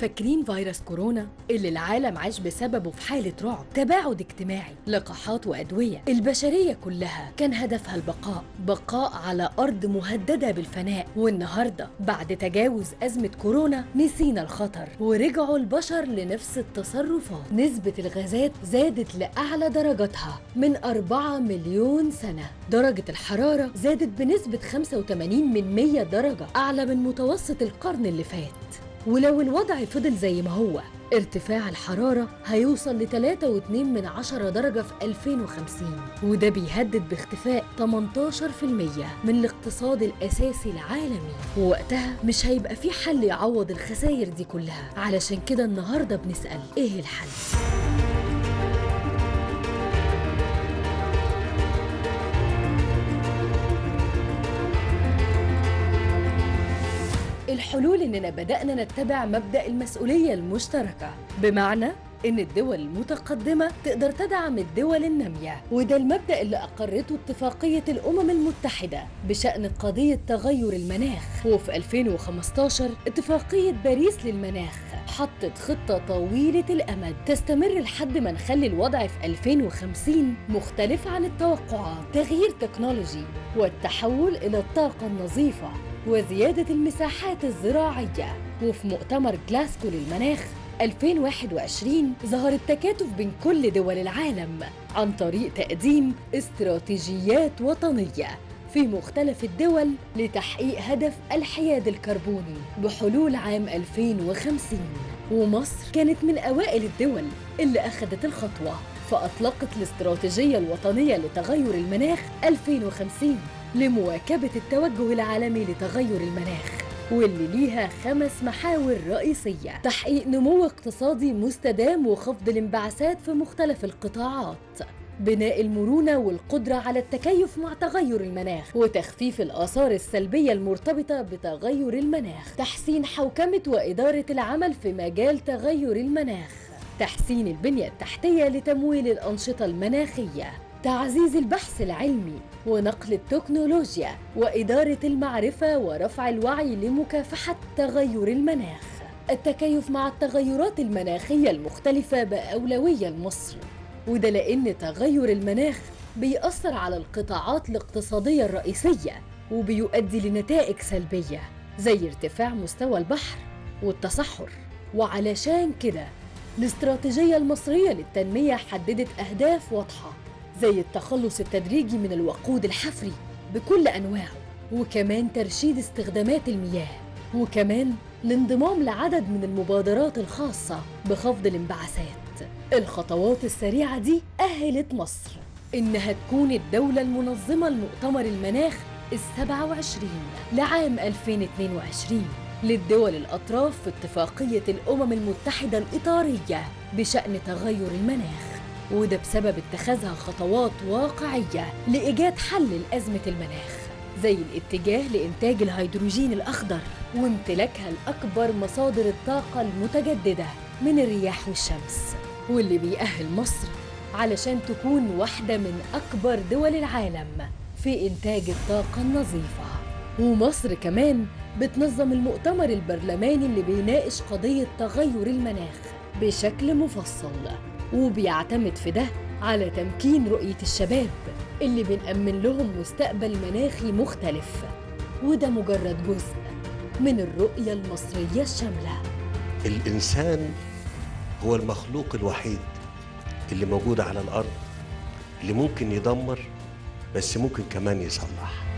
فاكرين فيروس كورونا اللي العالم عاش بسببه في حالة رعب تباعد اجتماعي لقاحات وأدوية البشرية كلها كان هدفها البقاء بقاء على أرض مهددة بالفناء والنهاردة بعد تجاوز أزمة كورونا نسينا الخطر ورجعوا البشر لنفس التصرفات نسبة الغازات زادت لأعلى درجاتها من 4 مليون سنة درجة الحرارة زادت بنسبة 85 من 100 درجة أعلى من متوسط القرن اللي فات ولو الوضع فضل زي ما هو ارتفاع الحرارة هيوصل ل 3.2 من عشرة درجة في 2050 وده بيهدد باختفاء 18% من الاقتصاد الأساسي العالمي ووقتها مش هيبقى في حل يعوض الخسائر دي كلها علشان كده النهاردة بنسأل ايه الحل؟ الحلول اننا بدانا نتبع مبدا المسؤوليه المشتركه بمعنى ان الدول المتقدمه تقدر تدعم الدول الناميه وده المبدا اللي اقرته اتفاقيه الامم المتحده بشان قضيه تغير المناخ وفي 2015 اتفاقيه باريس للمناخ حطت خطة طويلة الأمد تستمر لحد ما نخلي الوضع في 2050 مختلف عن التوقعات تغيير تكنولوجي والتحول إلى الطاقة النظيفة وزيادة المساحات الزراعية وفي مؤتمر جلاسكو للمناخ 2021 ظهر التكاتف بين كل دول العالم عن طريق تقديم استراتيجيات وطنية في مختلف الدول لتحقيق هدف الحياد الكربوني بحلول عام 2050 ومصر كانت من أوائل الدول اللي أخذت الخطوة فأطلقت الاستراتيجية الوطنية لتغير المناخ 2050 لمواكبة التوجه العالمي لتغير المناخ واللي ليها خمس محاور رئيسية تحقيق نمو اقتصادي مستدام وخفض الانبعاثات في مختلف القطاعات بناء المرونة والقدرة على التكيف مع تغير المناخ وتخفيف الآثار السلبية المرتبطة بتغير المناخ تحسين حوكمة وإدارة العمل في مجال تغير المناخ تحسين البنية التحتية لتمويل الأنشطة المناخية تعزيز البحث العلمي ونقل التكنولوجيا وإدارة المعرفة ورفع الوعي لمكافحة تغير المناخ التكيف مع التغيرات المناخية المختلفة بأولوية لمصر وده لأن تغير المناخ بيأثر على القطاعات الاقتصادية الرئيسية وبيؤدي لنتائج سلبية زي ارتفاع مستوى البحر والتصحر وعلشان كده الاستراتيجية المصرية للتنمية حددت أهداف واضحة زي التخلص التدريجي من الوقود الحفري بكل أنواعه وكمان ترشيد استخدامات المياه وكمان الانضمام لعدد من المبادرات الخاصة بخفض الانبعاثات الخطوات السريعة دي أهلت مصر إنها تكون الدولة المنظمة لمؤتمر المناخ السبعة وعشرين لعام 2022 للدول الأطراف في اتفاقية الأمم المتحدة الإطارية بشأن تغير المناخ وده بسبب اتخاذها خطوات واقعية لإيجاد حل لأزمة المناخ زي الاتجاه لإنتاج الهيدروجين الأخضر وامتلاكها الأكبر مصادر الطاقة المتجددة من الرياح والشمس واللي بيأهل مصر علشان تكون واحدة من أكبر دول العالم في إنتاج الطاقة النظيفة ومصر كمان بتنظم المؤتمر البرلماني اللي بيناقش قضية تغير المناخ بشكل مفصل وبيعتمد في ده على تمكين رؤية الشباب اللي بنأمن لهم مستقبل مناخي مختلف وده مجرد جزء من الرؤية المصرية الشاملة الإنسان هو المخلوق الوحيد اللي موجود على الأرض اللي ممكن يدمر بس ممكن كمان يصلح